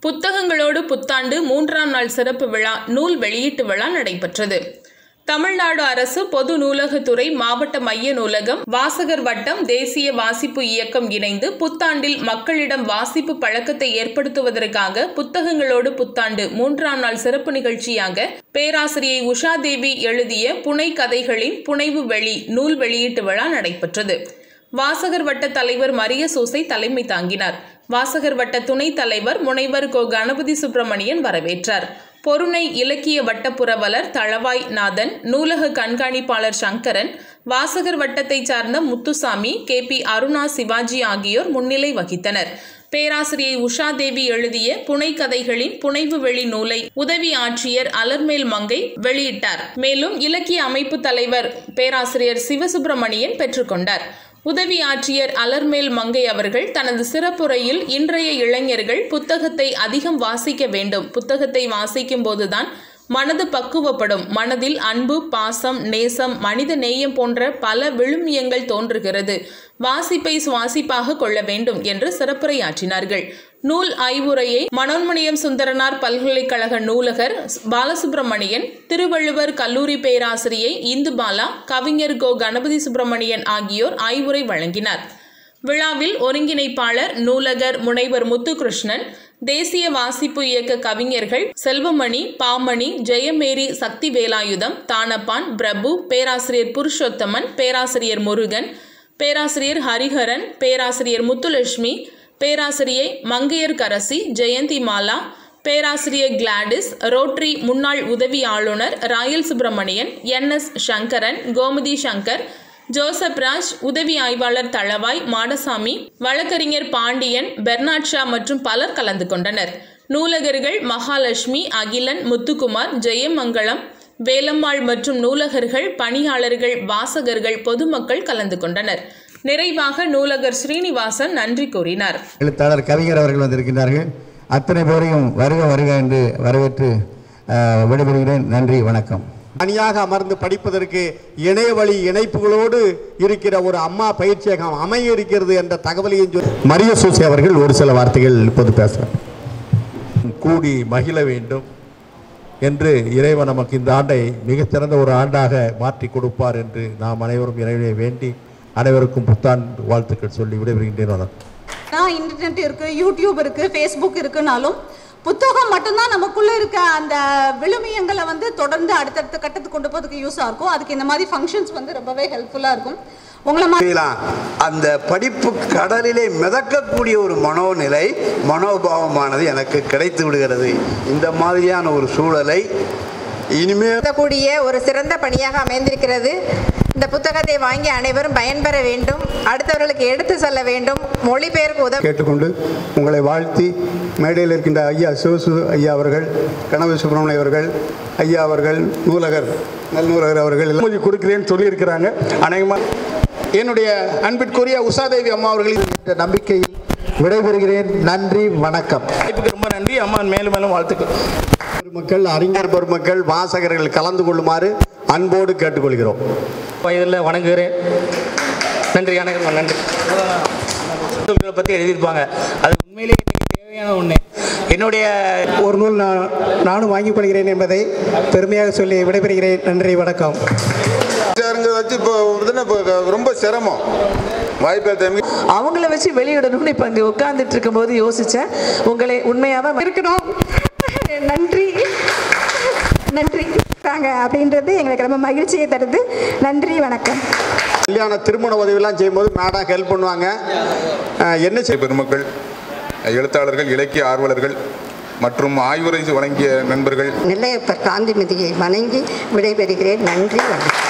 புத்தகங்களோடு புத்தாண்டு மூன்றாம் நாள் சிறப்பு விழா நூல் வெளியீட்டு விழா நடைபெற்றது தமிழ்நாடு அரசு பொது நூலகத்துறை மாவட்ட மைய நூலகம் வாசகர் வட்டம் தேசிய வாசிப்பு இயக்கம் இணைந்து புத்தாண்டில் மக்களிடம் வாசிப்பு பழக்கத்தை ஏற்படுத்துவதற்காக புத்தகங்களோடு புத்தாண்டு மூன்றாம் நாள் சிறப்பு நிகழ்ச்சியாக பேராசிரியை உஷாதேவி எழுதிய புனை கதைகளின் புனைவு வெளி நூல் வெளியீட்டு விழா நடைபெற்றது வாசகர் வட்ட தலைவர் மரிய சூசை தலைமை தாங்கினார் வாசகர் வட்ட துணைத் தலைவர் முனைவர் கோ கணபதி சுப்பிரமணியன் வரவேற்றார் பொருணை இலக்கிய வட்ட புரவலர் தளவாய் நாதன் நூலக கண்காணிப்பாளர் சங்கரன் வாசகர் வட்டத்தைச் சார்ந்த முத்துசாமி கே பி அருணா சிவாஜி ஆகியோர் முன்னிலை வகித்தனர் பேராசிரியை உஷாதேவி எழுதிய புனைக்கதைகளின் புனைவு வெளி நூலை உதவி ஆட்சியர் அலர்மேல் மங்கை வெளியிட்டார் மேலும் இலக்கிய அமைப்பு தலைவர் பேராசிரியர் சிவசுப்பிரமணியன் பெற்றுக்கொண்டார் உதவி ஆட்சியர் அலர்மேல் மங்கை அவர்கள் தனது சிறப்புரையில் இன்றைய இளைஞர்கள் புத்தகத்தை அதிகம் வாசிக்க வேண்டும் புத்தகத்தை வாசிக்கும் போதுதான் மனது பக்குவப்படும் மனதில் அன்பு பாசம் நேசம் மனித நேயம் போன்ற பல விழுமியங்கள் தோன்றுகிறது வாசிப்பை சுவாசிப்பாக கொள்ள வேண்டும் என்று சிறப்புரையாற்றினார்கள் நூல் ஆய்வுரையை மனோன்மணியம் சுந்தரனார் பல்கலைக்கழக நூலகர் பாலசுப்பிரமணியன் திருவள்ளுவர் கல்லூரி பேராசிரியை இந்துபாலா கவிஞர் கோ கணபதி சுப்பிரமணியன் ஆகியோர் ஆய்வுரை வழங்கினார் விழாவில் ஒருங்கிணைப்பாளர் நூலகர் முனைவர் முத்துகிருஷ்ணன் தேசிய வாசிப்பு இயக்க கவிஞர்கள் செல்வமணி பாமணி ஜெயமேரி சக்தி வேலாயுதம் தானப்பான் பிரபு பேராசிரியர் புருஷோத்தமன் பேராசிரியர் முருகன் பேராசிரியர் ஹரிஹரன் பேராசிரியர் முத்துலட்சுமி பேராசிரியை மங்கையர் கரசி ஜெயந்தி மாலா பேராசிரியர் கிளாடிஸ் ரோட்டரி முன்னாள் உதவி ஆளுநர் Royal Subramanian N S Sankaran Gomathi Sankar Joseph Raj உதவி ஆய்வாளர் தளவாய் மாடசாமி வழக்கறிஞர் பாண்டியன் பெர்னாட் ஷா மற்றும் பலர் கலந்து கொண்டனர் நூலகர்கள் மகாலட்சுமி அகிலன் முத்துக்குமார் ஜெயமங்கலம் வேலம்மாள் மற்றும் நூலகர்கள் பணியாளர்கள் வாசகர்கள் பொதுமக்கள் கலந்து கொண்டனர் நிறைவாக நூலகர் ஸ்ரீனிவாசன் நன்றி கூறினார் எழுத்தாளர் கவிஞர் அவர்கள் வந்திருக்கின்றார்கள் அத்தனை பேரையும் வருக வருக என்று வரவேற்று அஹ், விடைபெறுகிறேன் நன்றி வணக்கம் தனியாக அமர்ந்து படிப்பதற்கு இணைய வழி இணைப்புகளோடு இருக்கிற ஒரு அம்மா பயிற்சியகம் அமைய இருக்கிறது என்ற தகவலையும் சொல்லி மரிய சூசி அவர்கள் ஒரு சில வார்த்தைகள் இப்போது பேசுகிறார் கூடி மகிழ வேண்டும் என்று இறைவன் நமக்கு இந்த ஆண்டை மிகச்சிறந்த ஒரு ஆண்டாக மாற்றி கொடுப்பார் என்று நாம் அனைவரும் இறைவனை வேண்டி அனைவருக்கும் புத்தாண்டு வாழ்த்துக்கள் சொல்லி விடைபெறுகின்றேன் வணக்கம் நான் இன்டர்நெட் இருக்கு யூடியூப் இருக்கு ஃபேஸ்புக் இருக்குனாலும் புத்தகம் மட்டும்தான் நமக்குள்ள இருக்க அந்த விழுமியங்களை வந்து தொடர்ந்து அடுத்தடுத்த கட்டத்துக்கு கொண்டு போறதுக்கு யூஸாக இருக்கும் அதுக்கு இந்த மாதிரி ஃபங்க்ஷன்ஸ் வந்து ரொம்பவே ஹெல்ப்ஃபுல்லாக இருக்கும் உங்களை மாதிரி செய்யலாம். அந்த படிப்பு கடலிலே மிதக்கக்கூடிய ஒரு மனோநிலை மனோபாவமானது எனக்கு கிடைத்து விடுகிறது இந்த மாதிரியான ஒரு சூழலை இனிமேல் கூடிய ஒரு சிறந்த பணியாக அமைந்திருக்கிறது இந்த புத்தகத்தை வாங்கி அனைவரும் பயன்பெற வேண்டும் அடுத்தவர்களுக்கு எடுத்து செல்ல வேண்டும் மொழிபெயர்ப்பு உதவி கேட்டுக்கொண்டு உங்களை வாழ்த்தி மேடையில் இருக்கின்ற ஐயா சிவசு ஐயா அவர்கள் கணபதி சுப்பிரமணிய அவர்கள் ஐயா அவர்கள் நூலகர் நல் நூலகர் அவர்கள் எல்லாம் கொடுக்கிறேன்னு சொல்லியிருக்கிறாங்க அநேகமாக என்னுடைய அன்பிற்குரிய உஷாதேவி அம்மா அவர்கள் என்ற நம்பிக்கையில் விடைபெறுகிறேன் நன்றி வணக்கம் வாய்ப்புக்கு ரொம்ப நன்றி அம்மா மேலும் மேலும் வாழ்த்துக்கள் பெருமக்கள் அறிஞர் பெருமக்கள் வாசகர்கள் கலந்து கொள்ளுமாறு அன்போடு கேட்டுக்கொள்கிறோம் வயதில் வணங்குகிறேன் நன்றி வணக்கம் நன்றி நூல்களை பற்றி எழுதியிருப்பாங்க அது உண்மையிலேயே எனக்கு தேவையான ஒன்று என்னுடைய ஒரு நூல் நான் நானும் வாங்கிக் கொள்கிறேன் என்பதை பெருமையாக சொல்லி விடைபெறுகிறேன் நன்றி வணக்கம் வச்சு இப்போ இதுன்னா இப்போ ரொம்ப சிரமம் வாய்ப்பே அவங்கள வச்சு வெளியிடணும்னு இப்போ இங்கே உட்கார்ந்துட்டு இருக்கும்போது யோசித்தேன் உங்களை உண்மையாக இருக்கணும் நன்றி நன்றி தாங்க அப்படின்றது எங்களுக்கு ரொம்ப மகிழ்ச்சியை தருது நன்றி வணக்கம் கல்யாண திருமண உதவியெல்லாம் செய்யும்போது மேடம் ஹெல்ப் பண்ணுவாங்க அஹ் என்ன செய்ய பெருமக்கள் எழுத்தாளர்கள் இலக்கிய ஆர்வலர்கள் மற்றும் ஆய்வுரை வழங்கிய நண்பர்கள் நெல்லையப்பர் காந்திமதியை வணங்கி விடைபெறுகிறேன் நன்றி வணக்கம்